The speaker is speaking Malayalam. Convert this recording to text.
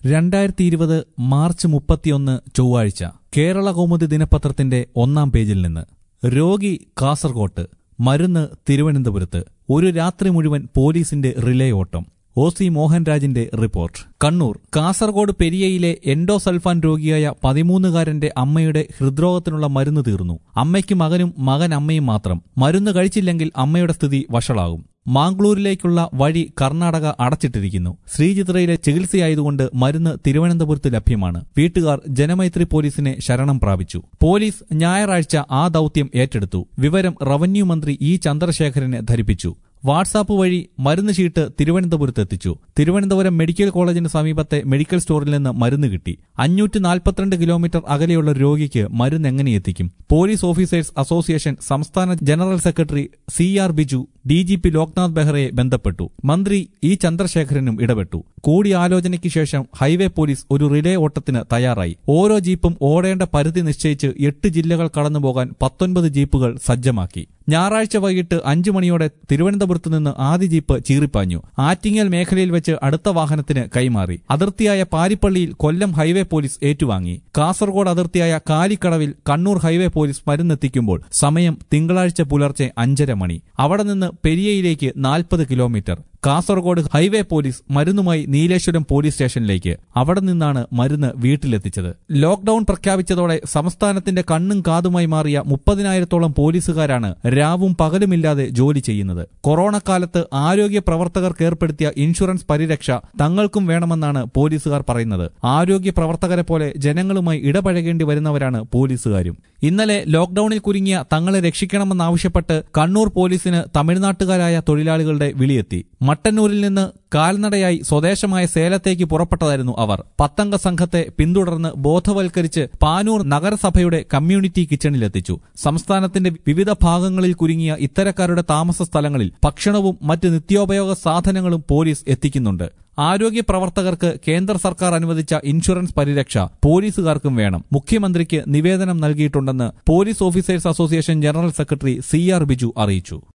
രണ്ടായിരത്തി ഇരുപത് മാർച്ച് മുപ്പത്തിയൊന്ന് ചൊവ്വാഴ്ച കേരള കൗമുദി ദിനപത്രത്തിന്റെ ഒന്നാം പേജിൽ നിന്ന് രോഗി കാസർകോട്ട് മരുന്ന് തിരുവനന്തപുരത്ത് ഒരു രാത്രി മുഴുവൻ പോലീസിന്റെ റിലേ ഓട്ടം ഒ സി മോഹൻരാജിന്റെ റിപ്പോർട്ട് കണ്ണൂർ കാസർഗോഡ് പെരിയയിലെ എൻഡോസൾഫാൻ രോഗിയായ പതിമൂന്നുകാരന്റെ അമ്മയുടെ ഹൃദ്രോഗത്തിനുള്ള മരുന്ന് തീർന്നു അമ്മയ്ക്ക് മകനും മകൻ അമ്മയും മാത്രം മരുന്ന് കഴിച്ചില്ലെങ്കിൽ അമ്മയുടെ സ്ഥിതി വഷളാകും മാംഗ്ലൂരിലേക്കുള്ള വഴി കർണാടക അടച്ചിട്ടിരിക്കുന്നു ശ്രീചിത്രയിലെ ചികിത്സയായതുകൊണ്ട് മരുന്ന് തിരുവനന്തപുരത്ത് ലഭ്യമാണ് വീട്ടുകാർ ജനമൈത്രി പോലീസിനെ ശരണം പ്രാപിച്ചു പോലീസ് ഞായറാഴ്ച ആ ദൌത്യം ഏറ്റെടുത്തു വിവരം റവന്യൂ മന്ത്രി ഇ ചന്ദ്രശേഖരനെ ധരിപ്പിച്ചു വാട്സാപ്പ് വഴി മരുന്ന് ഷീട്ട് തിരുവനന്തപുരത്ത് എത്തിച്ചു തിരുവനന്തപുരം മെഡിക്കൽ കോളേജിന് സമീപത്തെ മെഡിക്കൽ സ്റ്റോറിൽ നിന്ന് മരുന്ന് കിട്ടി അഞ്ഞൂറ്റി നാൽപ്പത്തിരണ്ട് കിലോമീറ്റർ അകലെയുള്ള രോഗിക്ക് മരുന്ന് എങ്ങനെ എത്തിക്കും പോലീസ് ഓഫീസേഴ്സ് അസോസിയേഷൻ സംസ്ഥാന general secretary C R Biju D G P Loknath ബെഹ്റയെ ബന്ധപ്പെട്ടു മന്ത്രി ഇ ചന്ദ്രശേഖരനും ഇടപെട്ടു കൂടിയാലോചനയ്ക്ക് ശേഷം ഹൈവേ പോലീസ് ഒരു റിലേ ഓട്ടത്തിന് തയ്യാറായി ഓരോ ജീപ്പും ഓടേണ്ട പരിധി നിശ്ചയിച്ച് എട്ട് ജില്ലകൾ കടന്നുപോകാൻ പത്തൊൻപത് ജീപ്പുകൾ സജ്ജമാക്കി ഞായറാഴ്ച വൈകിട്ട് അഞ്ചു മണിയോടെ തിരുവനന്തപുരത്ത് നിന്ന് ആദ്യ ജീപ്പ് ചീറിപ്പാഞ്ഞു ആറ്റിങ്ങൽ മേഖലയിൽ വെച്ച് അടുത്ത വാഹനത്തിന് കൈമാറി അതിർത്തിയായ പാരിപ്പള്ളിയിൽ കൊല്ലം ഹൈവേ പോലീസ് ഏറ്റുവാങ്ങി കാസർഗോഡ് അതിർത്തിയായ കാലിക്കടവിൽ കണ്ണൂർ ഹൈവേ പോലീസ് മരുന്നെത്തിക്കുമ്പോൾ സമയം തിങ്കളാഴ്ച പുലർച്ചെ അഞ്ചര മണി അവിടെ നിന്ന് പെരിയയിലേക്ക് നാൽപ്പത് കിലോമീറ്റർ കാസർഗോഡ് ഹൈവേ പോലീസ് മരുന്നുമായി നീലേശ്വരം പോലീസ് സ്റ്റേഷനിലേക്ക് അവിടെ നിന്നാണ് മരുന്ന് വീട്ടിലെത്തിച്ചത് ലോക്ഡൌൺ പ്രഖ്യാപിച്ചതോടെ സംസ്ഥാനത്തിന്റെ കണ്ണും കാതുമായി മാറിയ മുപ്പതിനായിരത്തോളം പോലീസുകാരാണ് രാവും പകലുമില്ലാതെ ജോലി ചെയ്യുന്നത് കൊറോണ കാലത്ത് ആരോഗ്യ പ്രവർത്തകർക്ക് ഏർപ്പെടുത്തിയ ഇൻഷുറൻസ് പരിരക്ഷ തങ്ങൾക്കും വേണമെന്നാണ് പോലീസുകാർ പറയുന്നത് ആരോഗ്യ പ്രവർത്തകരെ പോലെ ജനങ്ങളുമായി ഇടപഴകേണ്ടി വരുന്നവരാണ് പോലീസുകാരും ഇന്നലെ ലോക്ഡൌണിൽ കുരുങ്ങിയ തങ്ങളെ രക്ഷിക്കണമെന്നാവശ്യപ്പെട്ട് കണ്ണൂർ പോലീസിന് തമിഴ്നാട്ടുകാരായ തൊഴിലാളികളുടെ വിളിയെത്തി മട്ടന്നൂരിൽ നിന്ന് കാൽനടയായി സ്വദേശമായ സേലത്തേക്ക് പുറപ്പെട്ടതായിരുന്നു അവർ പത്തംഗ സംഘത്തെ പിന്തുടർന്ന് ബോധവൽക്കരിച്ച് പാനൂർ നഗരസഭയുടെ കമ്മ്യൂണിറ്റി കിച്ചണിലെത്തിച്ചു സംസ്ഥാനത്തിന്റെ വിവിധ ഭാഗങ്ങളിൽ കുരുങ്ങിയ ഇത്തരക്കാരുടെ താമസ സ്ഥലങ്ങളിൽ ഭക്ഷണവും മറ്റ് നിത്യോപയോഗ സാധനങ്ങളും പോലീസ് എത്തിക്കുന്നുണ്ട് ആരോഗ്യ പ്രവർത്തകർക്ക് കേന്ദ്ര സർക്കാർ അനുവദിച്ച ഇൻഷുറൻസ് പരിരക്ഷ പോലീസുകാർക്കും വേണം മുഖ്യമന്ത്രിക്ക് നിവേദനം നൽകിയിട്ടുണ്ടെന്ന് police officers association general secretary C R Biju അറിയിച്ചു